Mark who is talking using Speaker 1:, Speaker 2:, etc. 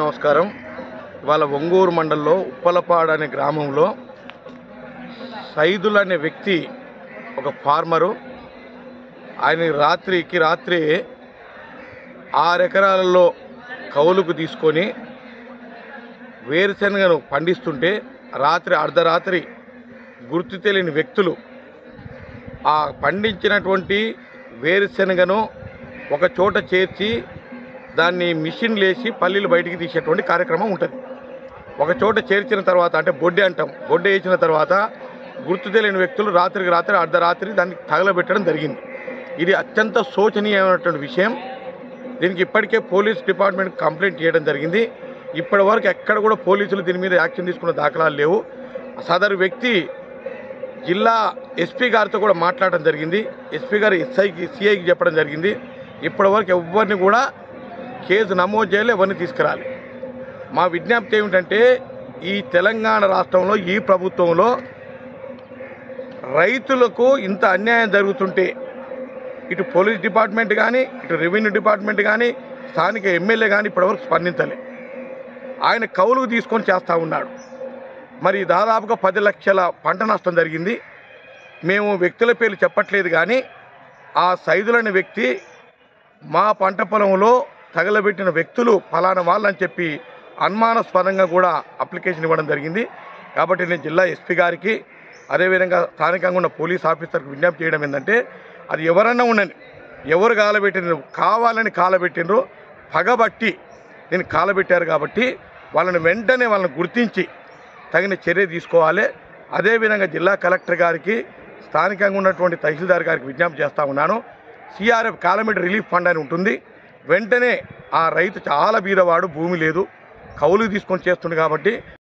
Speaker 1: నమస్కారం ఇవాళ ఒంగూరు మండలంలో ఉప్పలపాడు అనే గ్రామంలో సైదుల్ అనే వ్యక్తి ఒక ఫార్మరు ఆయన రాత్రికి రాత్రి ఆరు ఎకరాలలో కౌలుకు తీసుకొని వేరుశనగను పండిస్తుంటే రాత్రి అర్ధరాత్రి గుర్తు తెలియని వ్యక్తులు ఆ పండించినటువంటి వేరుశనగను ఒక చోట చేర్చి దాన్ని మిషన్ లేసి పల్లీలు బయటికి తీసేటువంటి కార్యక్రమం ఉంటుంది ఒక చోట చేర్చిన తర్వాత అంటే బొడ్డే అంటాం బొడ్డే వేసిన తర్వాత గుర్తు తెలియని వ్యక్తులు రాత్రికి రాత్రి అర్ధరాత్రి దాన్ని తగలబెట్టడం జరిగింది ఇది అత్యంత శోచనీయమైనటువంటి విషయం దీనికి ఇప్పటికే పోలీస్ డిపార్ట్మెంట్ కంప్లైంట్ చేయడం జరిగింది ఇప్పటి వరకు ఎక్కడ కూడా పోలీసులు దీని మీద యాక్షన్ తీసుకున్న దాఖలాలు లేవు సదరు వ్యక్తి జిల్లా ఎస్పీ గారితో కూడా మాట్లాడడం జరిగింది ఎస్పీ గారు ఎస్ఐకి సిఐకి చెప్పడం జరిగింది ఇప్పటివరకు ఎవరిని కూడా కేసు నమోదు చేయాలి ఎవరిని తీసుకురాలి మా విజ్ఞప్తి ఏమిటంటే ఈ తెలంగాణ రాష్ట్రంలో ఈ ప్రభుత్వంలో రైతులకు ఇంత అన్యాయం జరుగుతుంటే ఇటు పోలీస్ డిపార్ట్మెంట్ కానీ ఇటు రెవెన్యూ డిపార్ట్మెంట్ కానీ స్థానిక ఎమ్మెల్యే కానీ ఇప్పటివరకు స్పందించలే ఆయన కౌలుకు తీసుకొని చేస్తూ ఉన్నాడు మరి దాదాపుగా పది లక్షల పంట నష్టం జరిగింది మేము వ్యక్తుల పేర్లు చెప్పట్లేదు కానీ ఆ సైదులనే వ్యక్తి మా పంట పొలంలో తగలబెట్టిన వ్యక్తులు ఫలానా వాళ్ళని చెప్పి అనుమానాస్పదంగా కూడా అప్లికేషన్ ఇవ్వడం జరిగింది కాబట్టి నేను జిల్లా ఎస్పీ గారికి అదేవిధంగా స్థానికంగా ఉన్న పోలీస్ ఆఫీసర్కి విజ్ఞప్తి చేయడం ఏంటంటే అది ఎవరన్నా ఉండండి ఎవరు కాలబెట్టినరు కావాలని కాలబెట్టినరు పగబట్టి నేను కాలబెట్టారు కాబట్టి వాళ్ళని వెంటనే వాళ్ళని గుర్తించి తగిన చర్య తీసుకోవాలి అదేవిధంగా జిల్లా కలెక్టర్ గారికి స్థానికంగా ఉన్నటువంటి తహసీల్దార్ గారికి విజ్ఞప్తి చేస్తా ఉన్నాను సిఆర్ఎఫ్ కాలమిటీ రిలీఫ్ ఫండ్ అని ఉంటుంది వెంటనే ఆ రైతు చాలా బీదవాడు భూమి లేదు కౌలుకు తీసుకొని చేస్తుంది కాబట్టి